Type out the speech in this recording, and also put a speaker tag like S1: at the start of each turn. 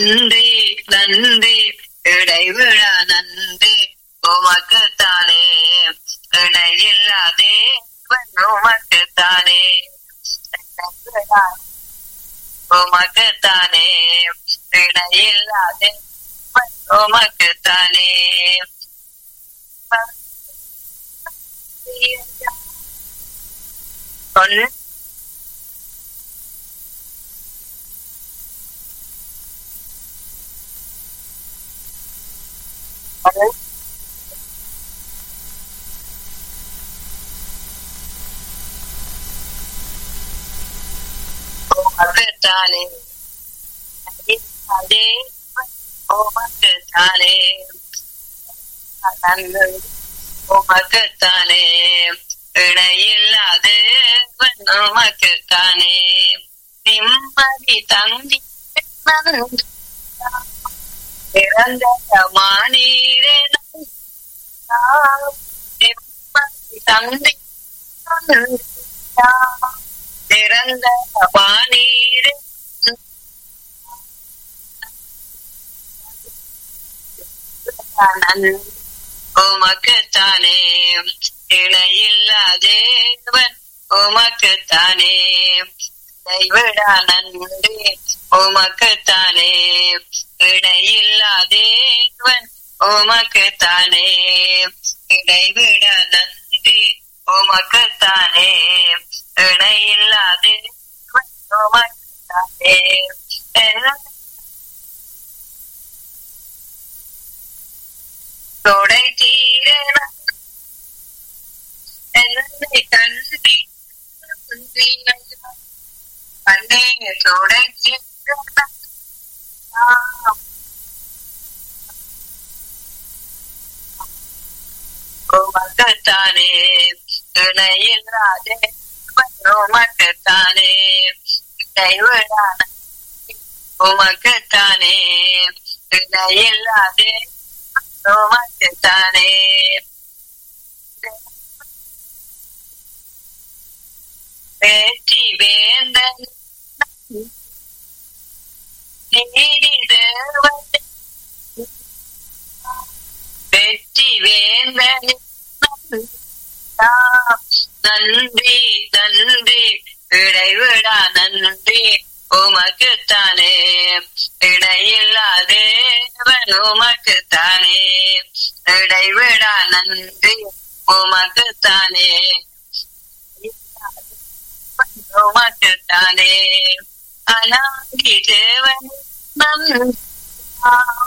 S1: நன்றி நன்றி இடைவிழா நன்றி உமக்குத்தானே இணையில்லாதே உமக்குத்தானே உமக்குத்தானே இணையில்லாதே உமக்குத்தானே சொல் உமக்குத்தானே அதே உமக்குத்தானே உமக்குத்தானே இணையில்லாது உமக்குத்தானே நிம்மதி தந்தி பிறந்த மானீரே நிம்மதி தந்தி பிறந்த மானீரே உமக்குத்தானே இணையில்லாதேவன் உமக்குத்தானே கைவிடா நன்றி உமக்குத்தானே இடையில்லாதேவன் உமக்குத்தானே இடைவிடா நன்றி உமக்குத்தானே இணையில்லாதேவன் உமக்குத்தானே தொடை தீர என்னை கண்டி கண்ணே தொடை உமக்குத்தானே இணையில்லாதே உமக்குத்தானே கைவிடான உமக்குத்தானே இணையில்லாதே உமக்குத்தானே வேற்றி வேந்தன் நீடிதேவன் வெற்றி வேந்தன் நன்றி நன்றி இடைவிடா நன்றி உமக்குத்தானே இடையில்லாதேவன் உமக்குத்தானே இடைவிடா நன்றி உமக்குத்தானே உமக்குத்தானே அனாகி தேவன் நன்றி